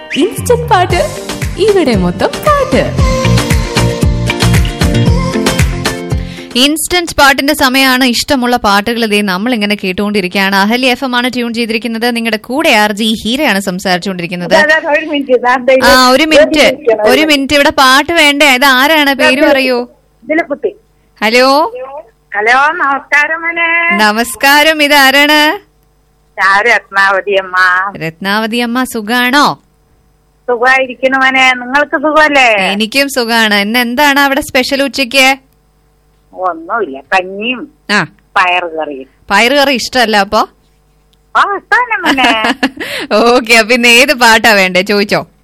Instant പാട്ട് ഇവിടെ മൊത്തം പാട്ട് ഇൻസ്റ്റന്റ് പാട്ടിന്റെ സമയമാണ് ഇഷ്ടമുള്ള പാട്ടുകൾ ഇതേ നമ്മൾ ഇങ്ങനെ കേട്ടുകൊണ്ടിരിക്കുകയാണ് അഹല്യ എഫ് എം ആണ് ട്യൂൺ ചെയ്തിരിക്കുന്നത് നിങ്ങളുടെ കൂടെ ആർ ജി ഹീരയാണ് സംസാരിച്ചുകൊണ്ടിരിക്കുന്നത് അതാ, അതാ, ഒരു മിനിറ്റ് ദാ, ദാ, ഇത് ആ ഒരു മിനിറ്റ് ഇരിക്കണം. ഒരു മിനിറ്റ് ഇവിടെ പാട്ട് വേണ്ടേ ഇത് ആരാണ് പേര് പറയൂ ഇതില് കുത്തി ഹലോ ഹലോ നമസ്കാരം മോനെ നമസ്കാരം ഇത് ആരാണ് ഞാൻ രത്നാവതി അമ്മ രത്നാവതി അമ്മ സുഖാണോ സുഖമായിരിക്കണു മോനെ നിങ്ങൾക്ക് സുഖമല്ലേ എനിക്കും സുഖാണ് ഇന്ന് എന്താണ് അവിടെ സ്പെഷ്യൽ ഉച്ചയ്ക്ക് ഒന്നുമില്ല കഞ്ഞിയും ആ പയറ് കറിയും പയറ് കറി ഇഷ്ടമല്ല അപ്പൊ ആ ഇഷ്ടമല്ലേ മോനെ ഓക്കെ അപ്പൊ ഇന്ന് ഏത് പാട്ടാ വേണ്ടേ ചോദിച്ചോ